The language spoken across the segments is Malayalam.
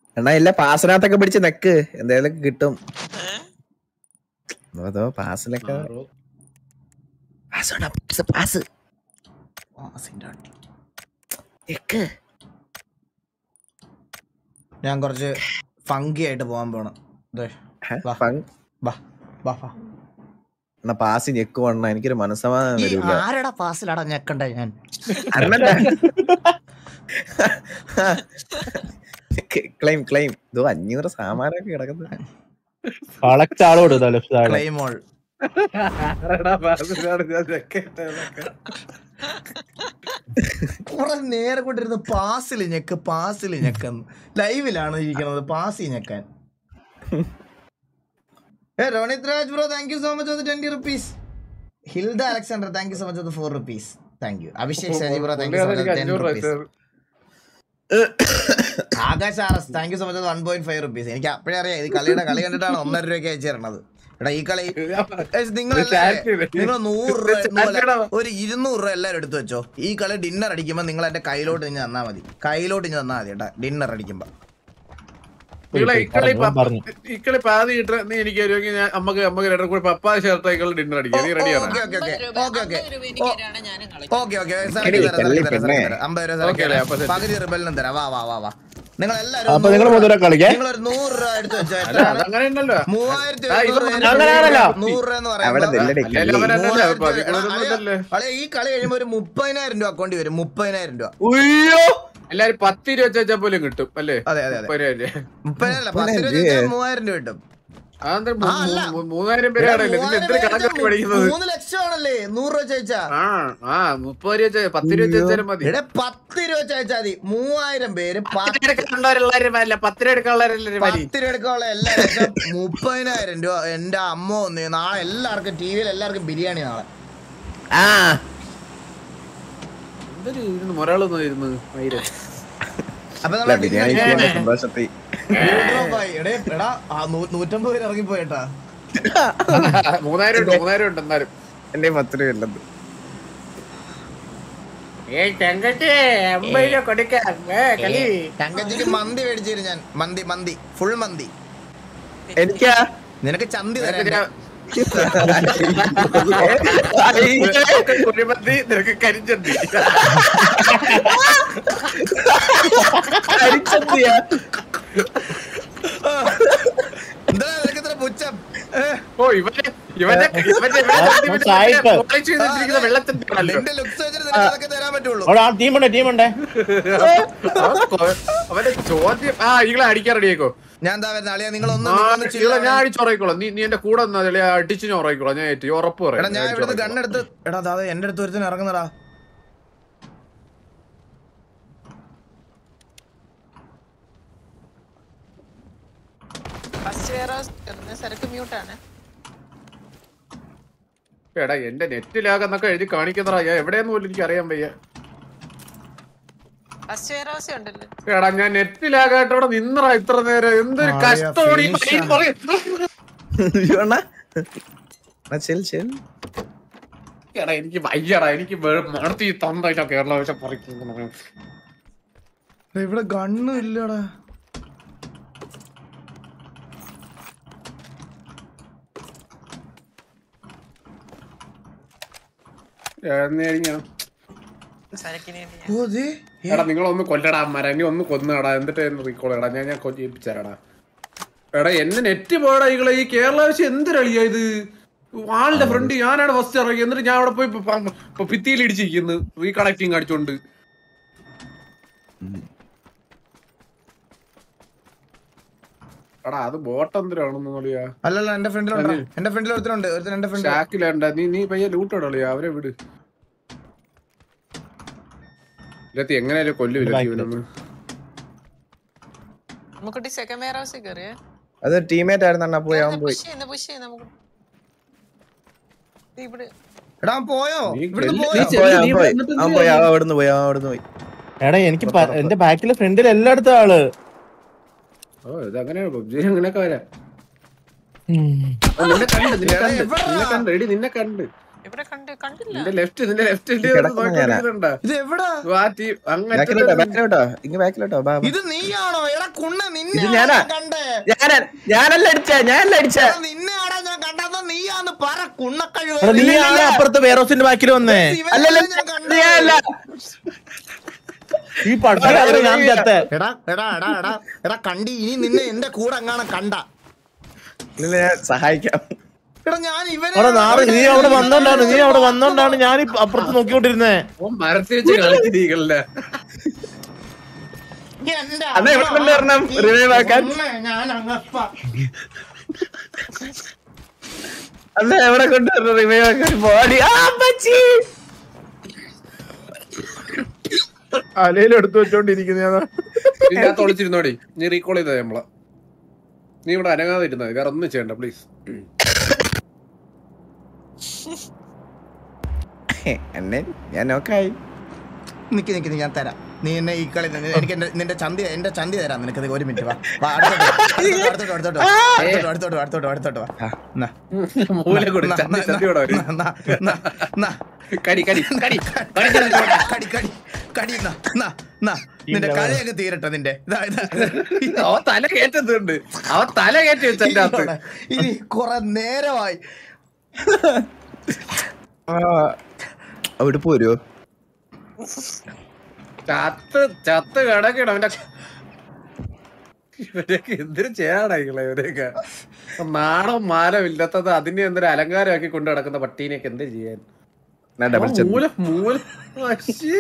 എണ്ണ ഇല്ല പാസിനകത്തൊക്കെ പിടിച്ച് നെക്ക് എന്തായാലും കിട്ടും അതോ പാസിലൊക്കെ പാസ് വേണ്ട, പാസ്, പാസ് പാസിന്റെ വണ്ടി. നെക്ക് ഞാൻ കുറച്ച് ഫങ്കി ആയിട്ട് പോകാൻ പോണം ദേ, ഹെ, വാ. ഫങ്. ബാ ബാ ബാ എന്നാ പാസ് ഞെക്ക് വേണ്ട എനിക്കൊരു മനസ്സമാധാനം ഈ വരൂല ആരടാ പാസിലടാ ഞെക്കണ്ടേ ഞാൻ ക്ലെയിം ക്ലെയിം ഇതോ അഞ്ഞൂറ് സാമാനൊക്കെ കിടക്കുന്നത് കളക്ട് ആള് കൊടുത്താ ലെഫ്റ്റ് താഴെ ക്ലെയിമോൾ കുറെ നേരം കൊണ്ടിരുന്ന് പാസിൽ ഞെക്ക് പാസിൽ ഞെക്കെന്ന് ലൈവിലാണ് ഇരിക്കുന്നത് പാസി ഞെക്കാൻ ഏ Ronit Raj bro thank you so much for twenty rupees Hilda Alexander thank you so much for four rupees thank you Abhishek Saji bro thank you so much ten rupees Akash R S thank you so much one point five rupees എനിക്ക് അപ്പോഴേ അറിയാം ഇത് കളിയുടെ കളി കണ്ടിട്ടാണ് ഒന്നര രൂപയ്ക്ക് അയച്ചു തരണത് എടാ ഈ കളി നിങ്ങൾ നിങ്ങൾ നൂറ് രൂപ ഇന്നുപോലെ ഒരു ഇരുന്നൂറ് രൂപ എല്ലാവരും എടുത്തു വെച്ചോ ഈ കളി ഡിന്നർ അടിക്കുമ്പോൾ നിങ്ങൾ എന്റെ കയ്യിലോട്ട് ഇഞ്ഞ് തന്നാ മതി കയ്യിലോട്ട് ഇഞ്ഞ് തന്നാ മതി കേട്ടാ ഡിന്നർ അടിക്കുമ്പോ ഇക്കളെ ഇക്കളി പറഞ്ഞു, പറഞ്ഞു. ഇക്കളി പാതി ഇട്ട് നീ എനിക്ക് തരുമെങ്കിൽ ഞാൻ അമ്മക്ക് അമ്മക്ക് രണ്ടും കൂടി പപ്പാ ഷർട്ട് ആയിക്കുള്ള ഡിന്നർ അടിക്കാം നീ റെഡിയാണ് ഓക്കെ ഓക്കെ ഓക്കെ അമ്പത് രൂപ ഓക്കെ ഓക്കെ അമ്പത് രൂപ എനിക്ക് തരാണ് ഞാനും കളിക്കും ഓക്കെ ഓക്കെ എടി, തള്ളി പെണ്ണേ. അമ്പത് രൂപ ഓക്കേ അല്ലേ, അപ്പൊ തരാം. set. പകുതി റിബലിനും തരാം വാ വാ വാ വാ നിങ്ങൾ അപ്പൊ നിങ്ങൾ മുതല കളിക്കേ നിങ്ങൾ ഒരു നൂറ് രൂപ എടുത്ത് വെച്ചോ അല്ല എത്രയാണ്? അതങ്ങനെ ഉണ്ടല്ലോ മൂവായിരത്തി ആ, ഇവൻ ഒരുന്നൂറ് പേര് അങ്ങനെയാണല്ലോ. നൂറ് രൂപ എന്ന് അവിടെ പറയുമ്പോൾ നെല്ലടി അല്ലല്ല, അവൻ അല്ലല്ല, മൂവായിരത്തി അപ്പൊ അതിൽ എടാ, കൂടുതലൊന്നും അളിയാ, ഇല്ലല്ലേ. അളിയാ, ഈ കളി കഴിയുമ്പോ ഒരു മുപ്പതിനായിരം രൂപ അക്കൗണ്ടി വരും മുപ്പതിനായിരം രൂപ ഉയ്യോ എല്ലാരും പത്ത് രൂപ വെച്ചാൽ പോലും കിട്ടും അല്ലേ അതെ അതെ അതെ മുപ്പതിനായിരം. മുപ്പതിനായിരം അല്ല, പത്ത് രൂപ മുപ്പതിനായിരം വെച്ചാൽ മൂവായിരം രൂപ കിട്ടും അതെന്താ ആ, അല്ല. മൂ- മൂ- മൂവായിരം പേരാണല്ലേ നിങ്ങൾ എന്തൊരു കണക്കൊക്കെ പഠിക്കുന്നത് മൂന്ന് ലക്ഷമാണല്ലേ നൂറ് രൂപ ചോദിച്ചാ ആ ആ മുപ്പത് രൂപ വെച്ചാ- പത്ത് രൂപ വെച്ചാലും മതി ഇവിടെ പത്ത് രൂപ ചോദിച്ചാൽ മതി മൂവായിരം പേര് പത്ത് പത്ത് രൂപ എടുക്കാനുള്ളവരെല്ലാവരും വരില്ല പത്ത് രൂപ എടുക്കാനുള്ളവരെല്ലാവരും വരി പത്ത് രൂപ എടുക്കാനുള്ള എല്ലാവരും മുപ്പതിനായിരം രൂപ എന്റെ അമ്മ ഒന്ന് നാളെ എല്ലാവർക്കും ടി വിയിൽ എല്ലാവർക്കും ബിരിയാണി നാളെ ആ എന്തൊരു ഇരുന്ന് മൊരാളൊന്നും ഇരുന്ന് മയില് അപ്പൊ അല്ല, നമ്മളെ ബിരിയാണി ബിരിയാണി ചെയ്യാൻ സന്തോഷത്തിൽ Wardrobe ആയി. എടേ, എടാ, ആ നൂ- നൂറ്റമ്പത് പേര് ഇറങ്ങിപ്പോയേട്ടാ മൂന്നായിരം ഉണ്ട് മൂന്നായിരം ഉണ്ട് എന്നാലും എന്റെ പത്ത് രൂപ ഉള്ളത് ഏയ് ചെങ്കട്ടി അമ്പത് രൂപ കൊടുക്കാം ഏ കളി തങ്കച്ചിക്ക് മന്തി മേടിച്ചു തരും ഞാൻ മന്തി മന്തി ഫുൾ മന്തി എനിക്കാ നിനക്ക് ചന്തി നിനക്ക് തരാം ഞാൻ- കുഴിമന്തി നിനക്ക് കരിച്ചന്തി അരിച്ചന്തിയാ? എന്താ നിനക്ക് ഇത്ര പുച്ഛം ഏ, ഓ ഇവന്റെ ഇവന്റെ ഇവന്റെ ഇവന്റെ സായിപ്പ്. polish ചെയ്ത് വെച്ചിരിക്കുന്ന വെള്ളച്ചന്തിയാണല്ലോ നിന്റെ ലുക്സ് വെച്ചിട്ട് നിനക്ക് അതൊക്കെ തരാൻ പറ്റുള്ളൂ അവിടെ ആ ടീമുണ്ട് ടീമുണ്ട് അവൻ കൊ- അവന്റെ ചോദ്യം ആ ഇങ്ങളെ അടിക്കാൻ റെഡിയാക്കോ ഞാൻ എന്താ വരുന്ന അളിയാ നിങ്ങൾ ഒന്ന് ആ, നിങ്ങളൊന്ന് chill ഇങ്ങളെ ഞാൻ ആവണേ. അടിച്ചുറയിക്കോളാം നീ നീ എന്റെ കൂടെ വന്നാൽ അടിച്ചു ഞാൻ ഉറയിക്കോളാം ഞാൻ ഏറ്റവും ഉറപ്പ് എടാ പറയാം ഞാൻ ഇവിടുന്ന് ഗണ്ണെടുത്ത് എടാ അതെ എന്റെ അടുത്ത് ഒരുത്തിന് ഇറങ്ങുന്നടാ ഫസ്റ്റ് വെയർ ഹൗസ് സരക്ക് മ്യൂട്ടാണ് എടാ എന്റെ നെറ്റിലാകെന്നൊക്കെ എഴുതി കാണിക്കുന്നതാ ഞാൻ എവിടെയെന്ന് പോലും എനിക്ക് അറിയാൻ വയ്യ ഫസ്റ്റ് വെയർ ഹൗസ് ഉണ്ടല്ലോ എടാ ഞാൻ നെറ്റിലാകാട്ട് ഇവിടെ നിന്നറാ ഇത്ര നേരം എന്തൊരു ആ, കഷ്ടമാണ് ഈ finish മയില് ആ. പറയും. അയ്യോ, അണ്ണാ. അണ്ണാ, chill, chill. എടാ എനിക്ക് വയ്യടാ എനിക്ക് മണത്തി തന്നായിട്ടാ കേരള പക്ഷെ പറിക്കുന്നു എടാ, ഇവിടെ ഗണ്ണും ഇല്ലടാ സരക്കിന് വേണ്ടി ഓ ദേ എടാ നിങ്ങളൊന്ന് കൊല്ലടാ മരനി ഒന്ന് കൊന്നടാ എന്നിട്ട് റീകോൾ എടാ ഞാൻ ഞാൻ കൊല്ലിപ്പിച്ചേരാടാ എടാ എന്നെ നെറ്റ് പോയടാ ഇകളെ ഈ കേരള വെച്ച് എന്തൊരളിയാ ഇത് ആളുടെ ഫ്രണ്ട് ഞാനാണ് ഫസ്റ്റ് ഇറങ്ങി എന്നിട്ട് ഞാൻ അവിടെ പോയി ഇപ്പൊ പ- ഇപ്പൊ ഭിത്തിയിൽ ഇടിച്ചിരിക്കുന്നു റീകണക്ടിങ് അടിച്ചോണ്ട് എടാ അത് ബോട്ട് എന്തിനാണെന്ന് കളിയാ അല്ലല്ല എന്റെ ഫ്രണ്ടിലുണ്ടോ എന്റെ ഫ്രണ്ടിൽ ഒരുത്തനുണ്ട് ഒരുത്തൻ എന്റെ ഫ്രണ്ട് ഷാക്കിലേണ്ട നീ നീ പയ്യെ ലൂട്ട് ഇടളിയാ അവരെ വിട് ഇല്ലത്തി എങ്ങനെയാലും കൊല്ലുമില്ല ജീവനൊന്ന് നമുക്കുട്ടി സെക്കൻഡ് വെയർ ഹൗസിൽ കയറിയേ അത് ടീമേറ്റ് ആയിരുന്നു അണ്ണാ പോയി അവൻ പോയി പുഷ് ചെയ്യുന്ന പുഷ് ചെയ്യുന്ന നമുക്ക് ദേ ഇവിടെ എടാ അവൻ പോയോ നീ ഇവിടുന്ന് ചെല്ല്, പോയോ നീ അവൻ ചെല്ല്. പോയി അവൻ പോയി എന്നിട്ട് അവൻ പോയി അവൻ അവിടുന്ന് പോയി അവൻ അവിടുന്ന് പോയി എടാ എനിക്ക് പ- എന്റെ ബാക്കിലെ ഫ്രണ്ടിൽ എല്ലായിടത്തും ആള് ഓ ഇത് അങ്ങനെയാണ് പബ്ജി അങ്ങനെയൊക്കെ വരാം ഓ, നിന്നെ കണ്ട് നിന്നെ കണ്ട് നിന്നെ കണ്ട് എടി നിന്നെ കണ്ട് ഇവിടെ കണ്ട് കണ്ടില്ല നിന്റെ ലെഫ്റ്റ് നിന്റെ ലെഫ്റ്റ് കിടക്കുന്ന ഞാനാ. ഇത് എവിടാ ബാക്കിലോട്ടോ ബാക്കിലോട്ടോ ഇങ്ങ ബാക്കിലോട്ടോ ബാ ബാ. ഇത് നീയാണോ എടാ കുണ്ണ നിന്നെ ഇത് ഞാനാ. കണ്ടേ ഞാനാ ഞാനല്ല അടിച്ച ഞാനല്ല അടിച്ച എടാ, നിന്നെയാടാ ഞാൻ കണ്ടത് നീയാന്ന് പറ കുണ്ണക്കഴിവ് എടാ, നീ ആണ് അപ്പുറത്ത് വേറോസിന്റെ ബാക്കിൽ വന്നേ അല്ലല്ല ഞാൻ കണ്ടത്. ഞാനല്ല ഈ പട്ടാള ഞാൻ ചത്ത എടാ എടാ എടാ എടാ എടാ കണ്ടി ഇനി നിന്നെ എന്റെ കൂടെ എങ്ങാനും കണ്ട ഇല്ല, ഞാൻ സഹായിക്കാം എടാ ഞാൻ ഇവനെ എടാ നാറ് നീ അവിടെ വന്നോണ്ടാണ് നീ അവിടെ വന്നോണ്ടാണ് ഞാൻ ഈ അപ്പുറത്ത് നോക്കിക്കൊണ്ടിരുന്നേ മരത്തിൽ വെച്ച് കളിച്ചിരിക്കല്ല എന്റെ അത് എവിടെ അമ്മ കൊണ്ടുവരണം? ഈ revive ആക്കാൻ? ഉമ്മ ഞാൻ അങ്ങപ്പ അന്ന് എവിടെ കൊണ്ടുവരണം റിവൈവ് ആക്കാൻ ബോഡി ആ അമ്മച്ചി അലയിൽ എടുത്തു വെച്ചോണ്ടിരിക്കുന്ന ഇതിനകത്ത് ഒളിച്ചിരുന്നോടി നീ റീകോൾ ചെയ്തത് നമ്മളെ നീ ഇവിടെ അനങ്ങാതെ ഇരുന്നത് വേറെ ഒന്നും ചെയ്യണ്ട പ്ലീസ് എന്നെ ഞാൻ നോക്കായി നിക്ക് നിക്ക് നിക്ക്, ഞാൻ തരാം നീ എന്നെ ഈ കളി നിന്ന് എനിക്ക് എന്റെ നിന്റെ ചന്തി എന്റെ ചന്തി തരാം നിനക്ക് ഇത് ഒരു മിനിറ്റ് വാ വാ, അടുത്തോട്ട് വാ, അടുത്തോട്ട് അടുത്തോട്ട് വാ, അടുത്തോട്ട് വാ, അടുത്തോട്ട് വാ, അടുത്തോട്ട് വാ, അടുത്തോട്ട് വാ. നാ. മൂല കൊടു നാ, ചന്തി നാ, ചന്തി ഇവിടെ വരും നാ, നാ, നാ, നാ. കടി കടി കടി കടി, കടി, കടി, കടി, നാ, നാ, നാ. നിന്റെ കളിയൊക്കെ തീരട്ടെ നിന്റെ ഇതാ, ഇതാ. അവൻ തല കയറ്റുന്നുണ്ട് അവൻ തല കയറ്റി വെച്ച എന്റെ അകത്ത് ഇനി കുറെ നേരമായി അവിടെ പോരുവോ ചത്ത് ചത്ത് കിടക്കണം അവന്റെ ഇവരൊക്കെ എന്തിനു ചെയ്യാടായികളെ ഇവരെയൊക്കെ നാണം മാനം ഇല്ലാത്തത് അതിനെ എന്തൊരു അലങ്കാരമാക്കി കൊണ്ട് നടക്കുന്ന പട്ടീനെയൊക്കെ എന്ത് ചെയ്യാൻ ഞാൻ ഡബിൾ ചെന്ന് മൂല മൂല അശ്ശീ.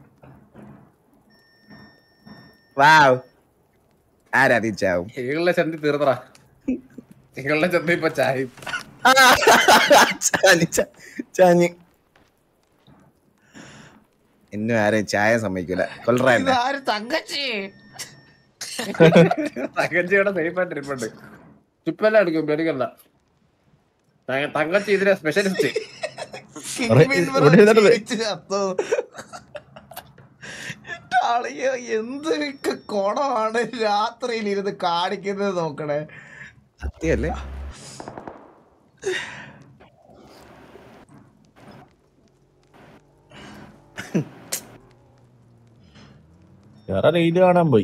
വാവ് ആരാധിച്ചാവും ഈകളുടെ ചന്തി തീർന്നടാ ഈകളുടെ ചന്തി ഇപ്പൊ ചായും ചാഞ്ഞ് ച- ചാഞ്ഞ് എന്നും ആരെയും ചായ സമ്മതിക്കൂല കൊല്ലറ എന്നെ ഇതാര് തങ്കച്ചി തങ്കച്ചിയുടെ സേഫ് ആയിട്ട് ഇരിപ്പുണ്ട് ചുപ്പെല്ലാം എടുക്കും പേടിക്കല്ല തങ്ക- തങ്കച്ചി ഇതിലെ സ്പെഷ്യലിസ്റ്റ് ഇവിടെ ഇരുന്നിട്ട് വേ- അളിയോ എന്തൊക്കെ കോണമാണ് രാത്രിയിൽ ഇരുന്ന് കാണിക്കുന്നത് നോക്കണേ സത്യല്ലേ വേറെ റീല് കാണാൻ പോയി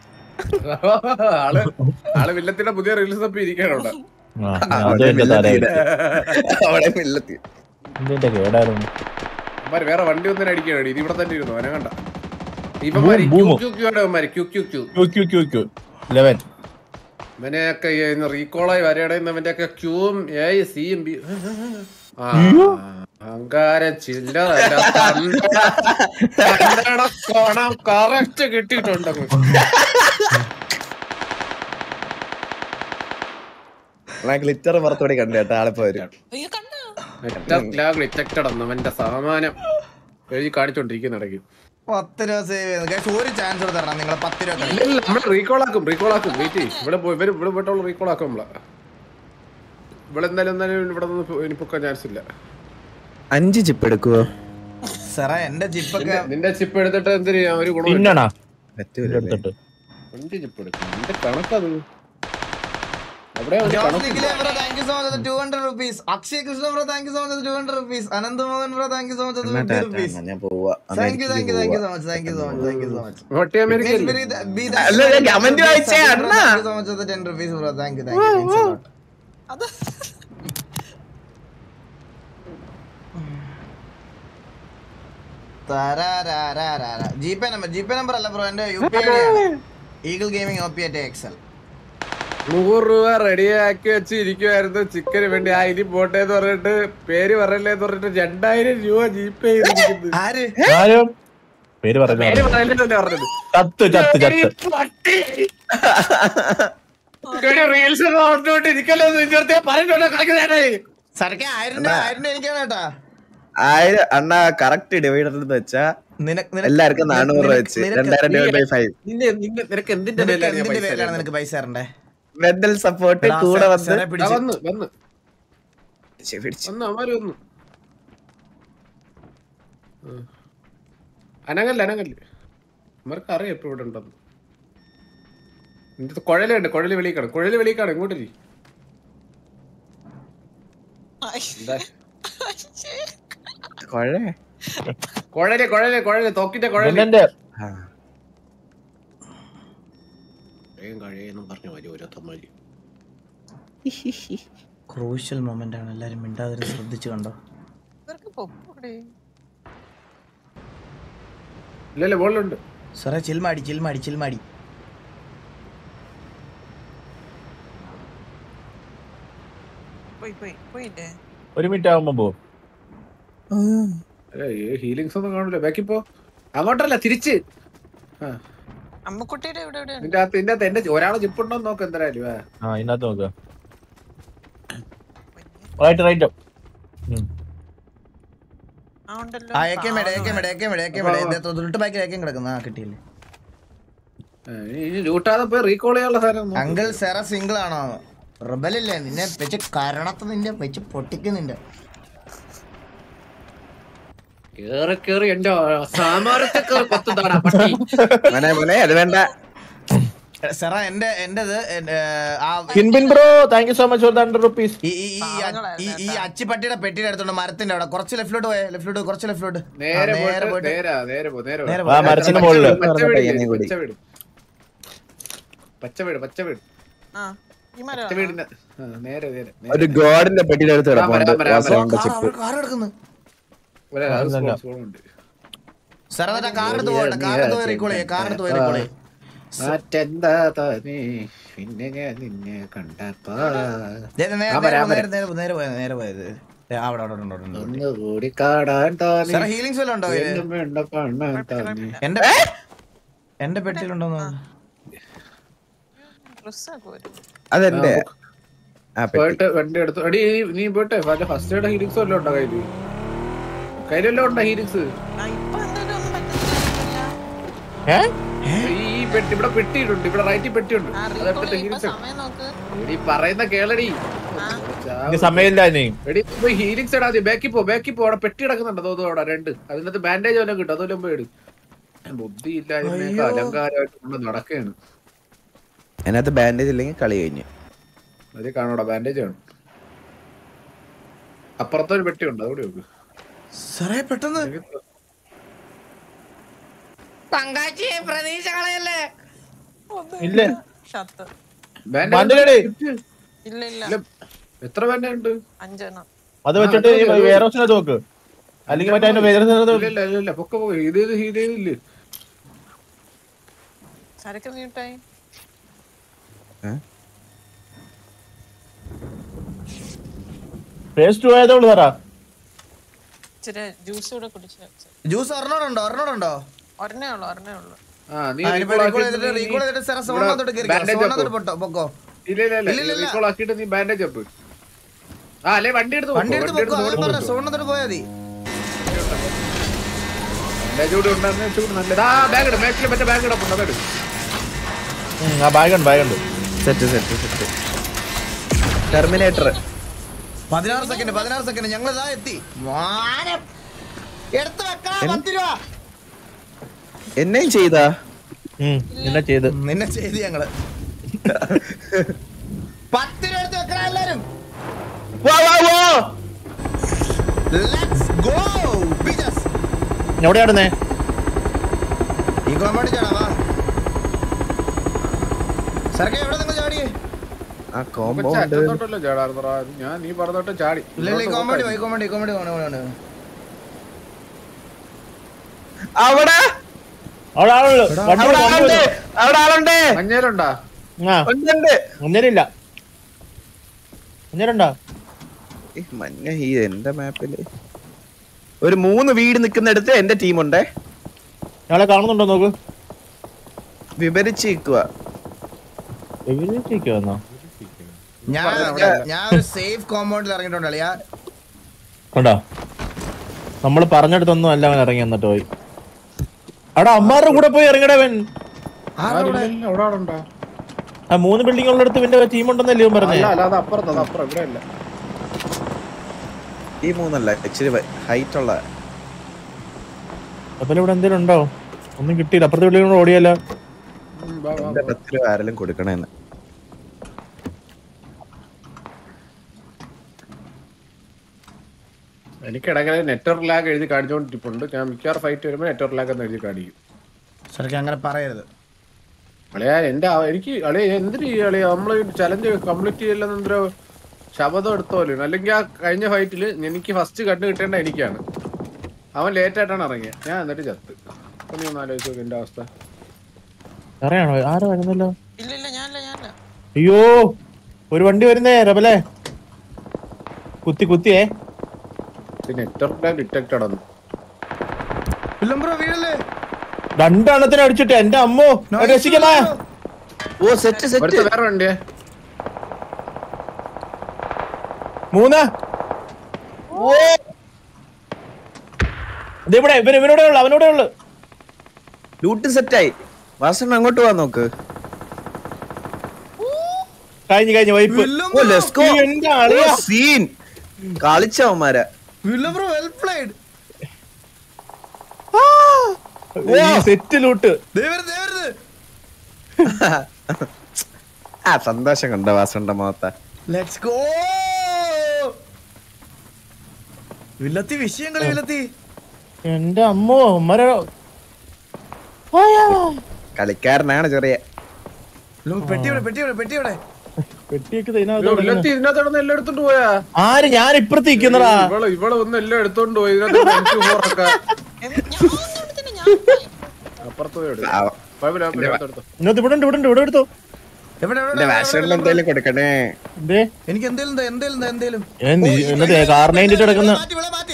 ആള് ആള് വില്ലത്തിന്റെ പുതിയ റീൽസ് തപ്പി ഇരിക്കാനുണ്ട് ആ, അതും എന്റെ തലയിൽ അവിടെ മില്ലത്തി ഇതിന്റെ കേടായിരുന്നു അവന്മാര് വേറെ വണ്ടി ഒന്നും അടിക്കാണ് ഇത് ഇവിടെ തന്നെ ഇരുന്നു അവനെ കണ്ട ഇവന്മാര് ബൂം, ബൂമോ? ക്യൂ ക്യൂ ആണ് ഇവന്മാര് queue queue queue queue queue queue queue ലെവൻ ഇവനെയൊക്കെ റീകോളായി വരയടയുന്നവന്റെ ഒക്കെ ക്യൂവും എ സിയും ബി ആ, അഹങ്കാരം ചില്ലറ കോണം കറക്റ്റ് കിട്ടിയിട്ടുണ്ട് ഗ്ലിറ്റർ പുറത്തോടെ കണ്ടു കേട്ടോ ആളിപ്പോ വരും അയ്യോ കണ്ടോ ഡിറ്റക്റ്റഡ് എന്നവന്റെ സാമാനം എഴുതി കാണിച്ചോണ്ടിരിക്കുന്ന ഇടയ്ക്ക് പത്ത് രൂപ സേവ് ചെയ്യുന്നു Guys, ഒരു ചാൻസ് കൂടെ തരണം നിങ്ങൾ പത്ത് രൂപ കളി. ഇല്ല നമ്മൾ റീകോൾ ആക്കും റീകോൾ ആക്കും വെയിറ്റ് ഇവിടെ പോയി ഇവര് ഇവിടെ പോയിട്ടുള്ള റീകോൾ ആക്കും നമ്മളെ ഇവിടെ എന്തായാലും എന്തായാലും ഇവിടെ നിന്ന് ഇനി പൊക്കാൻ ചാൻസ് ഇല്ല അഞ്ച് ചിപ്പ് എടുക്കുവോ സാറേ എന്റെ ജിപ്പൊക്കെ നിന്റെ- നിന്റെ ചിപ്പ് എടുത്തിട്ട് എന്തിന് ഒരു ഗുണം പിന്നണാ പറ്റൂല എടുത്തിട്ട് അഞ്ച് ചിപ്പ് എടുക്കും നിന്റെ കണക്കത് അവിടെ ഒരു ജോസ് കണക്ക് നിഖിലെ bro thank you so much two hundred rupees Akshay Krishna bro thank you so much two hundred rupees Anant Mohan bro thank you so much എന്നാ ഫിഫ്റ്റി ടാറ്റ റുപ്പീസ് എന്നാ ഞാൻ പോവാ thank you thank you thank you അമേരിക്കയ്ക്ക് so much thank you so much thank you so much ഒട്ടി അമേരിക്ക അല്ല, ഞാൻ comment വായിച്ചേ, അണ്ണാ. Ten rupees bro thank you thank you അത് G pay number G pay number അല്ല ബ്രോ എന്റെ U P I eagle gaming O P at excel നൂറ് രൂപ റെഡിയാക്കി വെച്ച് ഇരിക്കുവായിരുന്നു ചിക്കന് വേണ്ടി ആ ഇനി പോട്ടെ എന്ന് പറഞ്ഞിട്ട് പേര് പറയല്ലേ എന്ന് പറഞ്ഞിട്ട് രണ്ടായിരം രൂപ ജീപേ ചെയ്തിരിക്കുന്നത് ആര് ആരും പേര് പേര് പറഞ്ഞു പറയല്ലേ പറഞ്ഞത് ചത്ത് ചത്ത് ചത്ത് റീൽസ് ഓർത്തോട്ട് ഇരിക്കല്ലോ പറഞ്ഞോട്ടോ കളിക്കുന്നേ സർക്കെ ആയിരം രൂപ ആയിരം രൂപ എനിക്കാണ് കേട്ടാ ആയിരം അണ്ണ കറക്റ്റ് ഡിവൈഡർ എന്ന് വെച്ചാ നിനക്ക് നിനക്ക് എല്ലാവർക്കും നാനൂറ് രൂപ വെച്ച് നിനക്ക് രണ്ടായിരം ഡിവൈഡ് ബൈ ഫൈവ് നിന്റെ നിന്റെ നിനക്ക് എന്തിന്റെ നിനക്ക് പേരിലാണ് ഞാൻ എന്തിന്റെ പൈസ പേരിലാണ് തരുന്നത്? നിനക്ക് പൈസ തരണ്ടേ മെന്റൽ സപ്പോർട്ട് എടാ, കൂടെ സെ- വന്ന് സെറെ ആ, പിടിച്ച് വന്ന് വന്ന് ശ്ശെ, പിടിച്ച്. വന്ന് അവന്മാര് വന്നു ആ. അനങ്ങല്ല അനങ്ങല്ല അവർക്ക് അറിയാം ഇപ്പൊ ഇവിടെ ഉണ്ടെന്ന് നിന്റെ കുഴലുണ്ട് കുഴല് വെളിക്കാണ് കുഴല് വെളിക്കാണ് ഇങ്ങോട്ട് ഇരി. ആയി. എന്താ കൊഴേ കുഴല് കുഴല് കുഴല് തോക്കിന്റെ കുഴല് ഇവന്റെ ആ. കഴിയെന്നും പറഞ്ഞു വരും ഓരോത്തമ്മ ക്രൂഷ്യൽ മൊമെന്റ് ആണ് എല്ലാരും മിണ്ടാതിരി ശ്രദ്ധിച്ചു കണ്ടോ ഇവർക്ക് പൊക്കൂടെ ഇല്ലല്ലേ ബോളിലുണ്ട് സാറേ ചിൽമാടി ചിൽമാടി ചിൽമാടി പോയി പോയി പോയില്ലേ ഒരു മിനിറ്റ് ആകുമ്പോ പോ ഹീലിങ്സ് ഒന്നും കാണില്ല ബാക്കി പോ അങ്ങോട്ടല്ല തിരിച്ച് ആ, അമ്മക്കുട്ടിയുടെ ഇവിടെ എവിടെയാണ് നിന്റെ അകത്ത് നിന്റെ അകത്ത് എന്റെ ഒരാളെ ജിപ്പുണ്ടോ നോക്ക് എന്തായാലും ആ. ആ ഇതിനകത്ത് നോക്ക റൈറ്റ് റൈറ്റ് ആ ഉണ്ടല്ലോ ആ ഏക്കെ മേടെ ഏക്കെ മേടെ ഏക്കെ മേടെ ഏക്കെ മേടെ തൊട്ട് ബാക്കിൽ ഏക്കം കിടക്കുന്ന ആ കിട്ടിയില്ലേ ആ, ഇനി- ഇനി ലൂട്ടാതെ പോയി റീകോൾ ചെയ്യാനുള്ള സാധനം നോക്ക്. അങ്കിൾ സെറ സിംഗിൾ ആണോ റബലല്ലേ നിന്നെ വെച്ച് കരണത്ത് നിന്റെ വെച്ച് പൊട്ടിക്കുന്നുണ്ട് കേറി കേറി എന്റെ സാമാരത്തെ കേറി കൊത്തുതാടാ പട്ടി മോനെ മോനെ അത് വേണ്ട സെറ എന്റെ എന്റേത് എന്റെ, ആ കിൻബിൻ bro thank you so much for the hundred rupees ഈ ഈ- ഈ അ- ഈ ഈ അച്ചിപ്പട്ടിയുടെ പെട്ടിയുടെ അടുത്തുണ്ട് മരത്തിന്റെ അവിടെ കുറച്ച് ലെഫ്റ്റിലോട്ട് പോയേ ലെഫ്റ്റിലോട്ട് കുറച്ച് ലെഫ്റ്റിലോട്ട് നേരെ നേരെ പോയിട്ട് പോയിട്ട് നേരെ നേരെ പോ നേരെ പോ. നേരെ ആ മരത്തിന്റെ മുകളില് പച്ച വീട് ഇല്ലേ? പയ്യനെ കൂടി. പച്ച വീട് പച്ച വീട് പച്ച വീട് ആ ഈ മരം പച്ച വീടിന്റെ ആ, നേരെ നേരെ നേരെ. ഒരു ഗോഡിന്റെ പെട്ടിയുടെ അടുത്ത് ആ, വരാം, കിടപ്പുണ്ട് വരാം, വാസവന്റെ കാർ ചിപ്പ് അവിടെ കാർ കിടക്കുന്നു ഒരു അത് അല്ലല്ല. സ്കോൾ ഉണ്ട് സെറ എന്നിട്ട് കാർ എടുത്ത് പോകട്ടെ കാർ എടുത്ത് പോയി റീക്കോളേ കാർ എടുത്ത് പോയി റീക്കോളേ മാറ്റെന്താ താനേ പിന്നെ ഞാൻ നിന്നെ കണ്ടപ്പാ നേരെ നേരെ ആ, വരാം, നേരെ നേരെ നേരെ പോയത് നേരെ പോയത് ദേ, അവിടെ അവിടെ ഉണ്ട്, അവിടെ ഉണ്ട്, അവിടെ ഉണ്ട്. ഒന്നുകൂടി കാണാൻ താനേ സെറ ഹീലിങ്സ് വല്ലതും ഉണ്ടോ ഇതില്? എന്നും വേണ്ട കാണാൻ താനേ എന്റെ എന്റെ പെട്ടിയിലുണ്ടോ ഡ്രസ്സൊക്കെ വരും അതെന്റെ ആ പെട്ടി പോയിട്ട് വണ്ടി എടുത്തു എടി നീ പോട്ടെ ഫസ്റ്റ് എയ്ഡ് ഹീലിങ്സ് വല്ലതും ഉണ്ടോ കയ്യില് കയ്യിലെല്ലാം ഉണ്ടോ ഹീലിങ്സ് ആ ഇപ്പൊ എന്തായാലും ഒന്നും പറ്റുന്നില്ല ഈ പെട്ടി ഇവിടെ പെട്ടിയിട്ടുണ്ട് ഇവിടെ റൈറ്റിൽ പെട്ടിയുണ്ട് ആ അതെടുത്തിട്ട് റീകോൾ ഇപ്പൊ ഹീലിങ്സ് സമയം നോക്ക് എടി പറയുന്ന കേളടി എനിക്ക് സമയമില്ല ഇനി എടി പോയി ഹീലിങ്സ് ഇടാ ബാക്കി പോ ബാക്കി പോ അവിടെ പെട്ടി കിടക്കുന്നുണ്ട് തോന്നുന്നു അവിടെ രണ്ട് അതിനകത്ത് ബാൻഡേജ് വല്ലതും കിട്ടും അതുപോലെ പോയി ബുദ്ധി ഇല്ലായ്മയൊക്കെ അലങ്കാരമായിട്ട് കൊണ്ട് നടക്കുകയാണ് അതിനകത്ത് ബാൻഡേജ് ഇല്ലെങ്കിൽ കളി കഴിഞ്ഞു അതിൽ കാണൂടാ ബാൻഡേജ് ആണ് അപ്പുറത്തൊരു പെട്ടിയുണ്ട് അതോടെ നോക്ക് സെറേ പെട്ടെന്ന് ഇല്ല ഷത്ത് വണ്ടിയിലെടി. ഇല്ല ഇല്ല ഇല്ല. എത്ര ബാൻഡേജ് ഉണ്ട് അഞ്ചെണ്ണം അത് വെച്ചിട്ട് ഈ വേറെ ഓപ്ഷനകത്ത് നോക്ക് അല്ലെങ്കിൽ മറ്റേ അതിന്റെ വേറെ ഇല്ല ഇല്ല ഇല്ല, ഇല്ല പൊക്ക പോയി ഇത് ഇത് ഇത് ഇതില്ലേ സരക്ക് നീട്ടായി പേസ്റ്റ് പോയതേ ഉള്ളൂ സാറാ ഇച്ചിരി ജ്യൂസ് കൂടെ കുടിച്ചു ജ്യൂസ് ഒരെണ്ണോടുണ്ടോ ഒരെണ്ണോടുണ്ടോ ഒരെണ്ണേ ഉള്ളു ഒരെണ്ണേ ഉള്ളു ആ നീ ആ, ഇനിയിപ്പോ recall recall ആക്കിയിട്ട് ചെയ്തിട്ട് നീ- recall ചെയ്തിട്ട് സെറ ഇവിടെ സോണത്തോട്ട് കേറിക്കോ. bandage സോണത്തോട്ട് വെക്കൂ. പൊട്ടോ, പൊക്കോ. ഇല്ല ഇല്ല ഇല്ല ഇല്ല, ഇല്ല. റീകോൾ ആക്കിയിട്ട് നീ ബാൻഡേജ് അപ്പ് ആ അല്ലേ വണ്ടി എടുത്ത് വണ്ടി എടുത്ത് പൊക്കോ അതാ പറഞ്ഞെ, ബാൻഡേജ് സോണത്തോട്ട് പോയാ മതി കൂടി ഉണ്ടാകുന്ന ചൂട് നല്ലത് ആ ബാഗ് ഇടും ബാക്കിൽ മറ്റേ ബാഗ് ഇടപ്പുണ്ട് അതെടു ആ ബാഗ് ഉണ്ട് ബാഗ് ഉണ്ട് സെറ്റ് സെറ്റ് സെറ്റ് ടെർമിനേറ്റർ പതിനാറ് സെക്കൻഡ് പതിനാറ് സെക്കൻഡ് ഞങ്ങൾ ഇതാ എത്തി മാനം. എടുത്ത് വെക്കടാ പത്ത് രൂപ എന്നെയും ചെയ്താ ഉം, പിന്നെ ചെയ്ത് നിന്നെ ചെയ്ത് ഞങ്ങള് പത്ത് രൂപ എടുത്ത് വെക്കടാ എല്ലാരും വാ വാ വാ ലെറ്റ്സ് ഗോ ബിജസ് എവിടെയാടുന്നേ ഈ കോമ്പൗണ്ട് ചാടാ വാ സർക്കെ എവിടെ നിങ്ങൾ ചാടിയേ ആ കോമ്പൗണ്ട് തൊട്ടല്ലോ ചാടാർന്നറാ ഞാൻ നീ പറഞ്ഞോട്ട് ചാടി ഇല്ല ഇല്ല ഈ കോമ്പൗണ്ട് പോയി കോമ്പൗണ്ട് ഈ കോമ്പൗണ്ട് കോമ്പൗണ്ട് അവിടെ അവിടെ ആളുള്ളൂ വണ്ടി അവിടെ വണ്ടി ആളുണ്ട് വരും. അവിടെ ആളുണ്ട് മഞ്ഞേലുണ്ടാ ആ ഉണ്ട്, ഉണ്ട് ഒന്നേരില്ല ഒന്നേരുണ്ടോ ഈ മഞ്ഞ ഈ എന്റെ മാപ്പില് ഒരു മൂന്ന് വീട് നിക്കുന്നിടത്ത് എന്റെ ടീമുണ്ടേ ഞങ്ങളെ കാണുന്നുണ്ടോ നോക്ക് വിവരിച്ച് നിൽക്കുക എവിടേക്ക് വന്നോ ഞാൻ ഞാൻ ഒരു സേഫ് കോമ്പൗണ്ടിൽ ഇറങ്ങിയിട്ടുണ്ട് അളിയാ കണ്ടോ നമ്മള് പറഞ്ഞെടുത്തൊന്നും അല്ല അവൻ ഇറങ്ങി എന്നിട്ട് പോയി അവിടെ അമ്മാരുടെ കൂടെ പോയി ഇറങ്ങടവൻ ആരോടെ അവിടെ ഉണ്ടോ ആ മൂന്ന് ബിൽഡിംഗ് ഉള്ളിടത്ത് ഇവന്റെ ടീം ഉണ്ടെന്നല്ലേ ഇവൻ പറഞ്ഞേ അല്ല അല്ല അത് അപ്പുറത്ത് അത് അപ്പുറം ഇവിടെ അല്ല ഈ മൂന്നല്ല ഇച്ചിരി ഹൈറ്റ് ഉള്ള അതുപോലെ ഇവിടെ എന്തേലും ഉണ്ടോ ഒന്നും കിട്ടിയില്ല അപ്പുറത്തെ ബിൽഡിംഗ് കൂടെ ഓടിയല്ലോ ഉം, വാ, വാ, എന്റെ വാ. പത്ത് രൂപ ആരെങ്കിലും കൊടുക്കണേന്ന് എനിക്ക് ഇടയ്ക്ക് നെറ്റ്വർക്ക് ലാഗ് എഴുതി കാണിച്ചുകൊണ്ടിരിപ്പുണ്ട് ഞാൻ മിക്കവാറും ഫൈറ്റ് വരുമ്പോൾ നെറ്റ്വർക്ക് ലാഗ് എന്ന് എഴുതി കാണിക്കും ശരിക്കും അങ്ങനെ പറയരുത് അളിയാ എന്റെ ആ- എനിക്ക് അളിയ എന്തിനു ഈ അളിയ നമ്മള് ചലഞ്ച് കംപ്ലീറ്റ് ചെയ്യില്ലെന്ന് എന്തോ ശബദം എടുത്തോല്ലോ അല്ലെങ്കിൽ ആ കഴിഞ്ഞ ഫൈറ്റിൽ എനിക്ക് ഫസ്റ്റ് കണ്ടു കിട്ടേണ്ട എനിക്കാണ് അവൻ ലേറ്റ് ആയിട്ടാണ് ഇറങ്ങിയത് ഞാൻ എന്നിട്ട് ചത്ത് അപ്പൊ നീ ഒന്ന് ആലോചിച്ച് നോക്ക് എന്റെ അവസ്ഥ അറിയാണോ ആരും വരുന്നല്ലോ ഇല്ല ഇല്ല ഞാനില്ല ഞാനില്ല അയ്യോ ഒരു വണ്ടി വരുന്നേ റബലേ കുത്തി കുത്തിയേ നെറ്റ്വർക്ക് ലാഗ് ഡിറ്റക്റ്റഡ് ആണ് വില്ലംബ്രോ വീഴല്ലേ രണ്ടെണ്ണത്തിന് അടിച്ചിട്ട് എന്റെ അമ്മോ രക്ഷിക്കണേ ഓ സെറ്റ് സെറ്റ് ഒരുത്ത വേറെ വണ്ടിയെ മൂന്ന് ഇതിവിടെ ഇവൻ ഇവനോടെ ഉള്ളു അവനോടെ ഉള്ളു ലൂട്ട് സെറ്റായി വാസണ്ണ അങ്ങോട്ട് പോവാൻ നോക്ക് കഴിഞ്ഞു കഴിഞ്ഞു വൈപ്പ് ഓ ലെറ്റ്സ് ഗോ എന്റെ ആളിയാ സീൻ കളിച്ചവന്മാരെ വില്ലംബ്രോ വെൽ പ്ലേഡ് സെറ്റ് ലൂട്ട് ദേവരുത് ദേവരുത് ആ സന്തോഷം കണ്ട വാസണ്ട മുഖത്ത ലെറ്റ്സ് ഗോ വില്ലത്തി വിഷയം കളി വില്ലത്തി എന്റെ അമ്മോ മര കളിക്കാരനാണ് ചെറിയ വില്ലം, പെട്ടി ഇവിടെ പെട്ടി ഇവിടെ പെട്ടി ഇവിടെ പെട്ടിയൊക്കെ ഇതിനകത്ത് കിടക്കുന്നു. ഇല്ലത്തി ഇതിനകത്ത് കിടന്ന് എല്ലാം എടുത്തോണ്ട് പോയാ ആര് ഞാൻ ഇപ്പുറത്ത് നിക്കുന്നടാ ഇവള് ഇവള് ഒന്ന് എല്ലാം എടുത്തോണ്ട് പോയി ഇതിനകത്ത് എനിക്ക് ഫോറൊക്കെ എന്ത്- ഞാൻ ഒന്നും എടുത്തില്ല ഞാൻ പോയി. അപ്പുറത്ത് പോയി എടുത്തു ആ, കുഴപ്പമില്ല കുഴപ്പമില്ല, എടുത്തോ, എടുത്തോ. ഇന്നത്തെ ഇവിടെ ഉണ്ട് ഇവിടെ ഉണ്ട് ഇവിടെ എടുത്തോ എവിടെ എവിടെ, എന്റെ എവിടെ, വാസണ്ണ എവിടെ, എന്തേലും കൊടുക്കണേ എന്തേ എനിക്ക് എന്തേലും താ, എന്തേലും താ, എന്തേലും എന്ത് ഓ, ഈ എന്നിട്ട് ഇവിടെ, കാർ നൈൻറ്റി ഇവിടെ, കിടക്കുന്ന മാറ്റി, ഇവിടെ മാറ്റി.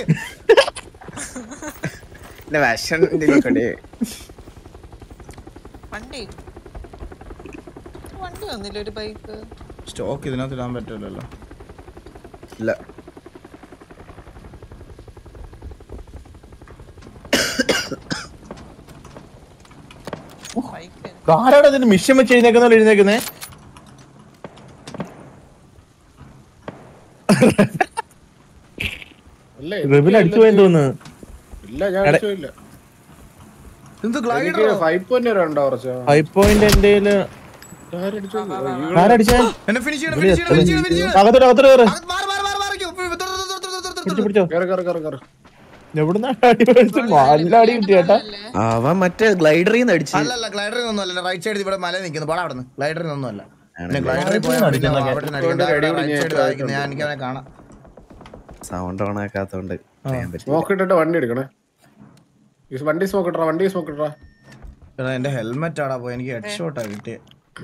എന്റെ വാസണ്ണ എന്തേലും കൊടുക്കണേ വണ്ടി വണ്ടി വന്നില്ല ഒരു ബൈക്ക് സ്റ്റോക്ക് ഇതിനകത്ത് ഇടാൻ പറ്റില്ലല്ലോ ഇല്ല ബൈക്ക് ആരാടാ ഇതിന് മിഷൻ വെച്ച് എഴുന്നേക്കുന്ന എഴുന്നേക്കുന്നേ ഇല്ല, റബിൽ അടിച്ചു പോയെന്ന് തോന്നുന്നു ഇല്ല ഞാൻ അടിച്ചില്ല എന്ത് എനിക്ക് ഗ്ലൈഡറോ ഫൈവ് പോയിന്റ് വരെ ഉണ്ടോ കുറച്ച് ഫൈവ് പോയിന്റ് എന്റെ ആരടിച്ചു? ആരടിച്ചേ എന്നെ ഫിനിഷ് ചെയ്യണം ഫിനിഷ് ചെയ്യണം ഫിനിഷ് ചെയ്യണം ഫിനിഷ് ചെയ്യണം അകത്തോട്ട് അകത്തോട്ട് കയറ് അകത്ത് മാറ് മാറ് മാറ് മാറിക്കോ തൊടു, തൊടു, തൊടു, തൊടു, തൊടു, തൊടു, പിടിച്ചു തൊടു. പിടിച്ചോ കേറ് കേറ് കേറ് കേറ് എവിടുന്ന അടി മേടിച്ച് നല്ല അടി കിട്ടി ചേട്ടാ അവൻ മറ്റേ ഗ്ലൈഡറിൽ നിന്ന് അടിച്ച് അല്ല അല്ല ഗ്ലൈഡറിൽ ഒന്നും അല്ല റൈറ്റ് സൈഡ് ഇവിടെ മല നിൽക്കുന്നു പോടാ അവിടെ നിന്ന് ഗ്ലൈഡറിൽ ഒന്നും അല്ല ആണല്ലേ? ഗ്ലൈഡറിൽ പോയാൽ ഗ്ലൈഡറിൽ പിന്നെ നിന്ന് അവിടെ നിന്ന് അടിക്കുന്നത്. അടിക്കുന്നത്. അടി right പിടിഞ്ഞ് side വായിക്കുന്നത്. ഞാൻ എനിക്ക് അവനെ കാണാം സൗണ്ട് ഓൺ ആക്കാത്തോണ്ട് അറിയാൻ പറ്റില്ല. സ്മോക്ക് ഇട്ടിട്ട് വണ്ടി എടുക്കണേ ഈ വണ്ടി സ്മോക്ക് ഇട്ടറാ വണ്ടി സ്മോക്ക് ഇട്ടറാ എടാ എന്റെ ഹെൽമെറ്റ് ആടാ പോയി എനിക്ക് ഹെഡ് ഷോട്ടാ കിട്ടിയ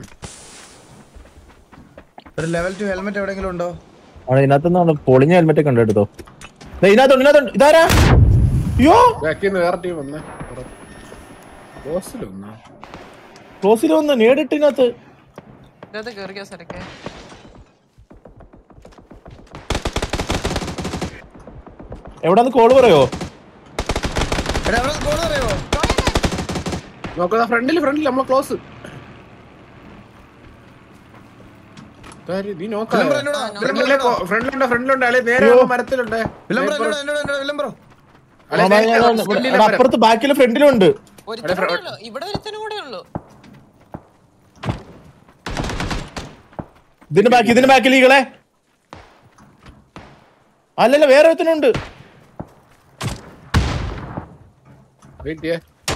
ഒരു ലെവൽ ടു ഹെൽമെറ്റ് എവിടെയെങ്കിലും ഉണ്ടോ അവിടെ ഇതിനകത്തുനിന്ന് പൊളിഞ്ഞ ഹെൽമെറ്റ് ഒക്കെ ഉണ്ട് എടുത്തോ ദേ ഇതിനകത്തുണ്ട് ഇതിനകത്തുണ്ട് ഇതാരാ അയ്യോ ബാക്കിൽ നിന്ന് വേറെ ടീം വന്നേ ബോസിലൊന്നാ ക്ലോസിൽ വന്ന് നേടിട്ട് ഇതിനകത്ത് ഇതിനകത്ത് കയറിക്കോ സരക്കെ എവിടെ കോള് പറയോ എടാ എവിടെ ഗോൾ അറിയോ നോക്കുക ഫ്രണ്ടിൽ ഫ്രണ്ടിൽ നമ്മളെ ക്ലോസ് നീ നോക്കാം വിളംബരം എന്നോടാ, വിളംബരം എന്നോടാ. ഫ്രണ്ടിലുണ്ട് ഫ്രണ്ടിലുണ്ട് അല്ലെ നേരെ ആവുമ്പോ മരത്തിലുണ്ട് വിളംബരം എന്നോടാ, എന്നോടാ, എന്നോടാ, വിളംബരം. അല്ലെ, ആ, ഞാൻ- ഞാൻ- ഞാൻ- ഫ്രണ്ടിലെ ഇവിടെ മരം. അപ്പുറത്ത് ബാക്കിലും ഫ്രണ്ടിലും ഉണ്ട് ഒരുത്തനും കൂടെ ഉള്ളു ഇവിടെ ഒരുത്തനും കൂടെ ഉള്ളു ഇതിന്റെ ബാക്കി ഇതിന്റെ ബാക്കിൽ ഈകളെ അല്ലല്ല വേറെ ഒരുത്തനുണ്ട് Wait ചെയ്യേ.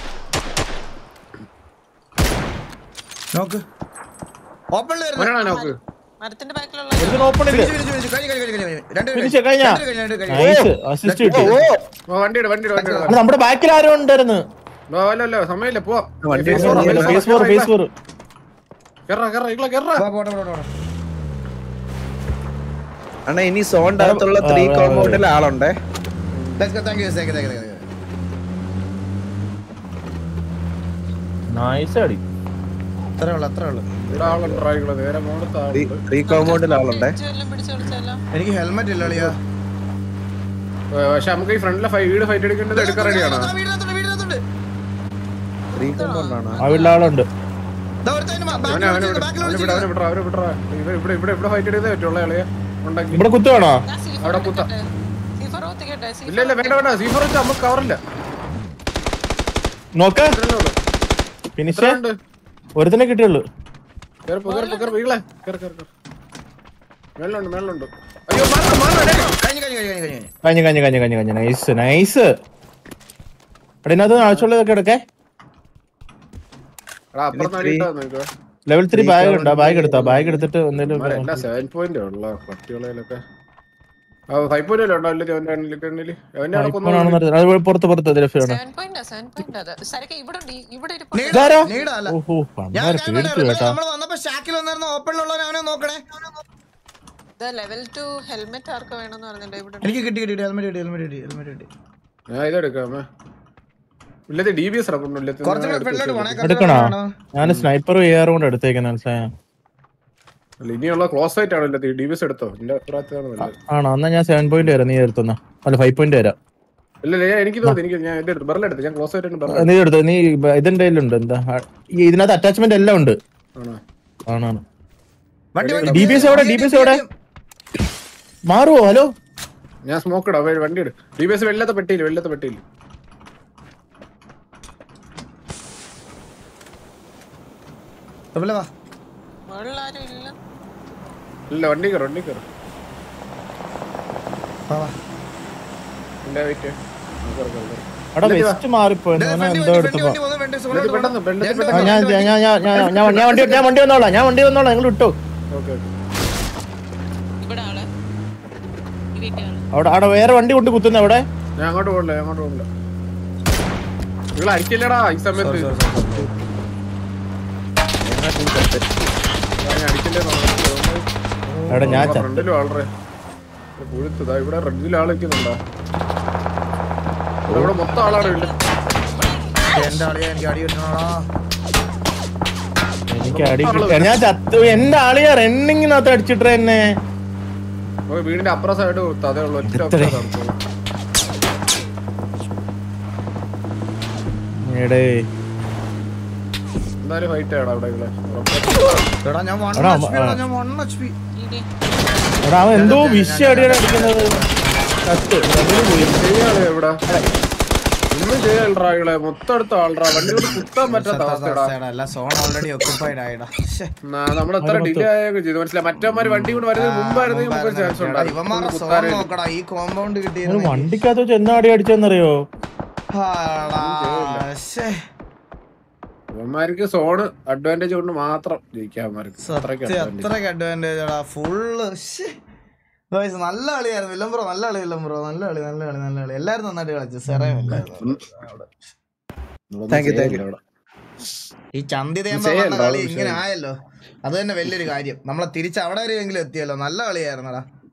നോക്ക് ഓപ്പണിൽ വരുന്നു അവനാണോ നോക്ക് മരത്തിന്റെ ബാക്കിലുള്ള ഒരുത്തൻ ഓപ്പൺ ഇല്ല ഫിനിഷ്, ഫിനിഷ്, ഫിനിഷ്. കഴിഞ്ഞു, കഴിഞ്ഞു, കഴിഞ്ഞു, കഴിഞ്ഞു. രണ്ട് പേര് ഫിനിഷ് കഴിഞ്ഞാ? രണ്ട് പേര് കഴിഞ്ഞു, രണ്ട് പേര് കഴിഞ്ഞു. നൈസ് അസിസ്റ്റ് കിട്ടി ഓ ഓ, വണ്ടിയുടെ വണ്ടിയുടെ വണ്ടിയുടെ അല്ല, നമ്മുടെ ബാക്കിൽ ആരോ ഉണ്ടായിരുന്നു ഓ, അല്ല അല്ല സമയമില്ല പോവാം വണ്ടി Phase four ആ, phase four, phase four phase four കേറാ കേറാ ഇങ്ങളെ കേറാ വാ, പോട്ടെ, പോട്ടെ, പോട്ടെ. അണ്ണാ ഇനി സോണിന്റെ അകത്തുള്ള ത്രീ ആ, ആ, ആ. കോമ്പൗണ്ടിൽ ആളുണ്ടേ Let's go, thank you, thank you, thank you, thank you. Nice അടി അത്രേ ഉള്ളു അത്രേ ഉള്ളു ഇവിടെ ആളുണ്ട് ഇങ്ങളെ നേരെ മോളത്ത് ആളുണ്ട് ത്രീ കോമ്പൗണ്ടിൽ ആളുണ്ടേ എല്ലാം പിടിച്ചു കളിച്ചാലോ എനിക്ക് ഹെൽമെറ്റ് ഇല്ല അളിയാ ഏ, പക്ഷെ നമുക്ക് ഈ ഫ്രണ്ടിലെ ഫൈ വീട് ഫൈറ്റ് എടുക്കേണ്ടത് എടുക്കാൻ റെഡിയാണോ വീടിനകത്തുണ്ട്, വീടിനകത്തുണ്ട്. ത്രീ കോമ്പൗണ്ടാണോ ആ വീട്ടിലാളുണ്ട് ദാ ഒരുത്തൻ ബാക്കിൽ അവനെ അവനെ വിളിച്ചിട്ടുണ്ട്, വിട ബാക്കിൽ അവനെ വിട അവനെ വിളിച്ചിട്ടുണ്ട്. വിട അവനെ വിട ഇവിടെ ഇവിടെ ഇവിടെ ഇവിടെ ഫൈറ്റ് എടുത്തേ പറ്റുള്ള ഇളയെ ഉണ്ടാക്കി ഇവിടെ കുത്തുവാണോ ഞാൻ സീഫർ അവിടെ കുത്താം. സീഫർ ഒത്തിക്കട്ടെ ഇല്ല ഇല്ല വേണ്ട വേണ്ട സീഫർ വെച്ച് നമുക്ക് കവറില്ല നോക്ക ഇത്രയല്ലേ ഉള്ളൂ. ഫിനിഷ് ഇത്രയുണ്ട്. ഒരുത്തനെ കിട്ടിയുള്ളൂ കേറിപ്പോ കേറിപ്പോ കേറിപ്പോ വീളെ കേറി കേറി കേറി മേളിലുണ്ട് മേളിലുണ്ട് അയ്യോ മാറണം മാറണം കഴിഞ്ഞു കഴിഞ്ഞു കഴിഞ്ഞു കഴിഞ്ഞു കഴിഞ്ഞു കഴിഞ്ഞു കഴിഞ്ഞു കഴിഞ്ഞു കഴിഞ്ഞു കഴിഞ്ഞു നൈസ് നൈസ് എടാ ഇതിനകത്ത് ആവശ്യമുള്ളതൊക്കെ എടുക്കേ എടാ അപ്പുറത്ത് അടിയിട്ടാ നോക്കുക ലെവൽ ത്രീ ബാഗ് ഉണ്ടോ ബാഗ് എടുത്താ ബാഗ് എടുത്തിട്ട് എന്തെങ്കിലും എല്ലാ സെവൻ പോയിന്റ് ഉള്ള പട്ടികളയിലൊക്കെ ഫൈവ് പോയിന്റ് അല്ലേ ഉണ്ടോ അല്ലെങ്കിൽ അവന്റെ കണ്ണില് അവന്റെ അവിടെ കൊന്നു ആണെന്ന് അറിയത്തില്ല. അത് പുറത്ത് പുറത്ത് ഇതിലാണ് സെവൻ പോയിന്റ് സെവൻ പോയിന്റ് അത് സരക്ക് ഇവിടെ ഉണ്ട് ഈ- ഇവിടെ ഒരു നീട, ഇതാരാ? നീട അല്ല. ഓഹോ ഞാൻ പണ്ടാര ഞാൻ പേടിച്ചു കണ്ടു, കേട്ടാ നമ്മള് വന്നപ്പോ ഷാക്കിൽ വന്നിരുന്ന ഓപ്പണിലുള്ളവനെ അവനെ നോക്കണേ ലെവൽ ടു ഹെൽമെറ്റ് ആർക്ക് വേണമെന്ന് പറഞ്ഞിട്ടുണ്ട് ഇവിടെ ഉണ്ട്. എനിക്ക് കിട്ടി കിട്ടി ഹെൽമെറ്റ് കിട്ടി ഹെൽമെറ്റ് കിട്ടി ഹെൽമെറ്റ് കിട്ടി ഞാൻ ഇതെടുക്കാമേ ഇല്ലത്തെ ഡി ബി എസ് ഇറക്കുന്നു കുറച്ചും കൂടെ ഫ്രണ്ടിലോട്ട് പോണേ എടുക്കണോ കുറച്ചും കൂടെ ഞാൻ സ്നൈപ്പർ എയർ കൊണ്ട് എടുത്തേക്കുന്ന മനസ്സിലായ ഇനിയുള്ള ക്ലോസ് ആയിട്ട് ആണല്ലോ ഡി ബി എസ് എടുത്തോ എന്റെ അഭിപ്രായത്തിലാണ് നല്ലത് ആണോ എന്നാ ഞാൻ സെവൻ പോയിന്റ് വരാം നീ എടുത്തുന്ന അല്ല ഫൈവ് പോയിന്റ് വരാം ഇല്ല ഇല്ല, ഞാൻ- എനിക്ക് തോന്നി എനിക്ക് ഞാൻ എന്റെ അടുത്ത് ബെറൽ എടുത്ത് ഞാൻ ക്ലോസ് ആയിട്ട് ബെറൽ നീ എടുത്തു നീ ബ- ഇതിന്റെ കയ്യിലുണ്ട് എന്താ ആ, ഈ ഇതിനകത്ത് അറ്റാച്ച്മെന്റ് എല്ലാം ഉണ്ട് ആണോ ആണാണ് വണ്ടി വണ്ടി DBS എവിടെ? DBS എവിടെ? മാറുവോ ഹലോ ഞാൻ സ്മോക്ക് ഇടാം വേ- വണ്ടി ഇട് ഡി ബി എസ് വെള്ളത്തെ പെട്ടിയില്ല വെള്ളത്തെ പെട്ടിയില്ല തമ്മില് വാ. മുകളിൽ ആരും ഇല്ല ഇല്ല വണ്ടി കയറും വണ്ടി കയറും വാ, വാ. ഇല്ല വെയിറ്റ് അവിടെ വെസ്റ്റ് മാറിപ്പോയി ദേ, ഞാൻ ഫ്രണ്ടി എന്തോ വണ്ടി, എടുത്തപ്പോ ഫ്രണ്ടി വണ്ടി, വണ്ടി, സുഖമായിട്ട് പെട്ടെന്ന്, പോണം. പെട്ടെന്ന്, രണ്ട് ആ, വണ്ടി, ഞാൻ രണ്ട് ഞാൻ ഞാൻ ഞാൻ ഞാൻ ഞാൻ ഞാൻ വണ്ടി ഞാൻ വണ്ടി വന്നോളാം ഞാൻ വണ്ടി വന്നോളാം നിങ്ങൾ ഇട്ടോ ഓക്കെ ഓക്കെ ഇവിടെ ആള് ഈ വീട്ടിൽ ആള് അവിടെ അവിടെ വേറെ വണ്ടി കൊണ്ട് കുത്തുന്ന അവിടെ ഞാൻ അങ്ങോട്ട് പോകില്ല ഞാൻ അങ്ങോട്ട് പോകില്ല നിങ്ങൾ അടിക്കില്ലടാ ഈ സമയത്ത് ഞാൻ അടിക്കില്ലേ അവിടെ ഞാൻ ചത്ത. ഫ്രണ്ടിലും ആളറെ പുഴുത്തതാ ഇവിടെ റെഡിൽ ആൾ നിൽക്കുന്നുണ്ടോ ഇവിടെ മൊത്തം ആളാണ് ഇല്ല എന്റെ ആളിയാ എനിക്ക് അടി കിട്ടണോടാ എനിക്ക് അടി കിട്ടിയ ഞാൻ ചത്തു എന്റെ ആളിയാ റണ്ണിങ്ങിനകത്ത് അടിച്ചിട്ട് എന്നെ നമുക്ക് വീടിന്റെ അപ്പുറ സൈഡ് കൊടുത്തു അതേ ഉള്ളൂ ഒറ്റ എത്രേ? നടക്കുള്ളൂ എടേ എന്തായാലും ഫൈറ്റ് ആണ് അവിടെ ഇവിടെ എടാ ഞാൻ വൺ എടാ, എച്ച് പി ആ. ഞാൻ വൺ എച്ച് പി ഇടി എടാ അവൻ എന്തോ വിഷ അടിയാണ് അടിക്കുന്നത് ചത്ത് അതിന് പോയി ചെയ്യാളെ എവിടെ ഒന്നും ചെയ്യാൾറാ ഇവിടെ മൊത്തം എടുത്ത ആൾറാ വണ്ടി കൊണ്ട് കുത്താൻ പറ്റാത്ത അവസ്ഥയടാ എല്ലാം സോൺ ഓൾറെഡി ഒക്കുപ്പൈഡ് ആയിടാ ശ്ശെ. നമ്മൾ എത്ര ഡിലേ ആയൊക്കെ ചെയ്തു മനസ്സിലായി മറ്റവന്മാര് വണ്ടി കൊണ്ട് വരുന്നത് മുമ്പായിരുന്നെങ്കിൽ നമുക്ക് ചാൻസ് എടാ, ഇവന്മാരുടെ സോൺ ഉണ്ടായിരുന്നു നോക്കടാ ഈ കോമ്പൗണ്ട് നിങ്ങൾ കിട്ടിയിരുന്നു വണ്ടിക്കകത്ത് വെച്ച് എന്നാ അടി അടിച്ചെന്നറിയോ ഇവന്മാർക്ക് സോണ് അഡ്വാൻറ്റേജ് കൊണ്ട് മാത്രം ജയിക്കാം അവന്മാർക്ക് അത്രയ്ക്ക് advantage. അത്രക്ക് അഡ്വാൻറ്റേജ് എടാ ഫുള്ള് നല്ല കളിയായിരുന്നു വില്ലം ബ്രോ നല്ല കളി വില്ലം ബ്രോ നല്ല കളി നല്ല കളി നല്ല കളി എല്ലാരും നന്നായിട്ട് കളിച്ചു സെറയും നമ്മളൊന്നും Thank you, thank you. ചെയ്യില്ല അവിടെ. ഈ ചന്തി തേമ്പ ചെയ്യണ്ട, വന്ന കളി അത് ഇങ്ങനെ ആയല്ലോ അത് തന്നെ വലിയൊരു കാര്യം നമ്മളെ തിരിച്ച് അവിടെ വരെയെങ്കിലും എത്തിയല്ലോ നല്ല കളിയായിരുന്നടാ